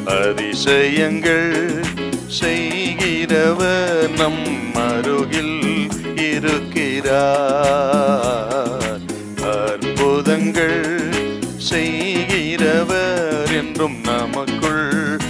அதிசயங்கள் செய்கிறவர் நம் அருகில் இருக்கிறார் அற்புதங்கள் செய்கிறவர் என்றும் நமக்குள்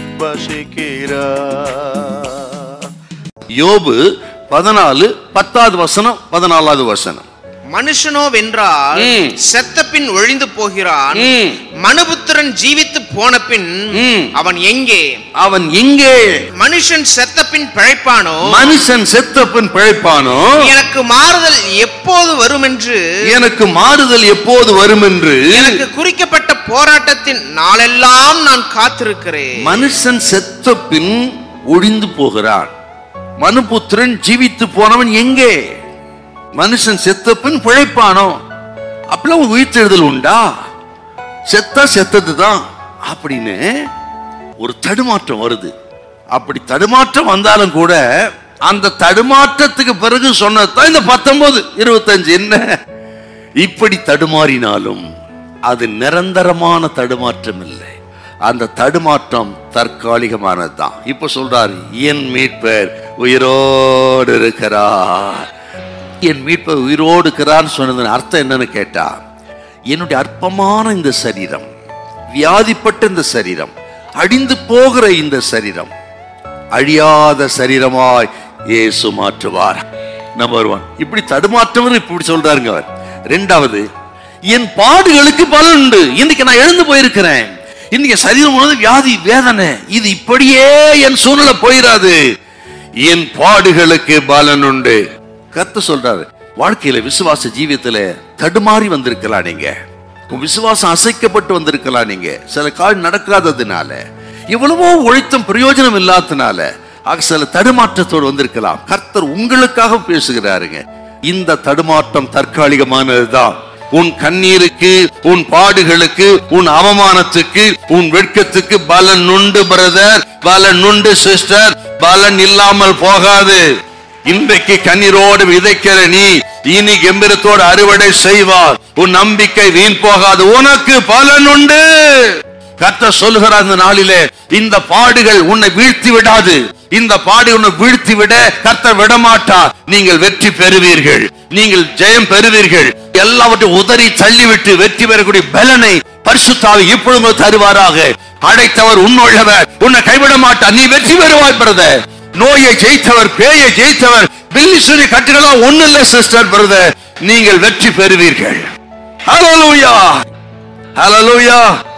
வசிக்கிறார் யோபு பதினாலு பத்தாவது வசனம் பதினாலாவது வசனம் மனுஷனோ வென்றால் ம். செத்த பின் ஒழிந்து போகிறான் ம். மனுபுத்திரன் ஜீவித்து போன பின் ம். அவன் எங்கே அவன் எங்கே மனுஷன் செத்த பின் பிழைப்பானோ மனுஷன் செத்தப்பின் பிழைப்பானோ எனக்கு மாறுதல் எப்போது வரும் என்று எனக்கு மாறுதல் எப்போது வரும் என்று எனக்கு குறிக்கப்பட்ட போராட்டத்தின் நாளெல்லாம் நான் காத்திருக்கிறேன் மனுஷன் செத்த பின் ஒழிந்து போகிறான் மனுபுத்திரன் ஜீவித்து போனவன் எங்கே மனுஷன் செத்த பின் பிழைப்பானோ அப்பெல்லாம் ஒரு உயிர்த்தெழுதல் உண்டா செத்தா செத்தது தான் அப்படின்னு ஒரு தடுமாற்றம் வருது அப்படி தடுமாற்றம் வந்தாலும் கூட அந்த தடுமாற்றத்துக்கு பிறகு சொன்னதுதான் இந்த பத்தொன்பது இருபத்தஞ்சு என்ன இப்படி தடுமாறினாலும் அது நிரந்தரமான தடுமாற்றம் இல்லை அந்த தடுமாற்றம் தற்காலிகமானது தான் இப்ப சொல்றாரு என் மீட்பர் உயிரோடு இருக்கிறார் என் மீட்பர் உயிரோடு இருக்கிறான்னு சொன்னதன் அர்த்தம் என்னன்னு கேட்டா என்னுடைய அற்பமான இந்த சரீரம் வியாதிப்பட்ட இந்த சரீரம் அடிந்து போகிற இந்த சரீரம் அழியாத சரீரமாய் இயேசு மாற்றுவார் நம்பர் ஒன் இப்படி தடுமாற்றவர் இப்படி சொல்றாருங்க அவர் ரெண்டாவது என் பாடுகளுக்கு பலன் உண்டு இன்னைக்கு நான் எழுந்து போயிருக்கிறேன் இன்னைக்கு சரீரம் முழுவதும் வியாதி வேதனை இது இப்படியே என் சூழ்நிலை போயிடாது என் பாடுகளுக்கு பலன் உண்டு கர்த்தர் சொல்றாரு வாழ்க்கையில விசுவாச ஜீவியத்துல தடுமாறி வந்திருக்கலாம் நீங்க உன் விசுவாசம் அசைக்கப்பட்டு வந்திருக்கலாம் நீங்க சில கால் நடக்காததுனால எவ்வளவோ உழைத்தும் பிரயோஜனம் இல்லாததுனால ஆக சில தடுமாற்றத்தோடு வந்திருக்கலாம் கர்த்தர் உங்களுக்காக பேசுகிறாருங்க இந்த தடுமாற்றம் தற்காலிகமானதுதான் உன் கண்ணீருக்கு உன் பாடுகளுக்கு உன் அவமானத்துக்கு உன் வெட்கத்துக்கு பலன் உண்டு பிரதர் பலன் உண்டு சிஸ்டர் பலன் இல்லாமல் போகாது இன்றைக்கு கண்ணீரோடு விதைக்கிற நீ இனி கம்பீரத்தோடு அறுவடை செய்வார் உன் நம்பிக்கை வீண் போகாது உனக்கு பலன் உண்டு கர்த்தர் சொல்லுகிறார் இந்த நாளிலே இந்த பாடுகள் உன்னை வீழ்த்தி விடாது இந்த பாடு உன்னை வீழ்த்தி விட கர்த்தர் விடமாட்டார் நீங்கள் வெற்றி பெறுவீர்கள் நீங்கள் ஜெயம் பெறுவீர்கள் எல்லாவற்றையும் உதறி தள்ளிவிட்டு வெற்றி பெறக்கூடிய பலனை பரிசுத்தாவி இப்பொழுது தருவாராக அழைத்தவர் உன்னொள்ளவர் உன்னை கைவிட மாட்டார் நீ வெற்றி பெறுவாய் பிரதர் நோயை ஜெயித்தவர் பேயை ஜெயித்தவர் பில்லிசுரி கட்டுகளா ஒண்ணு இல்ல சிஸ்டர் பிரதர் நீங்கள் வெற்றி பெறுவீர்கள் ஹalleluya ஹalleluya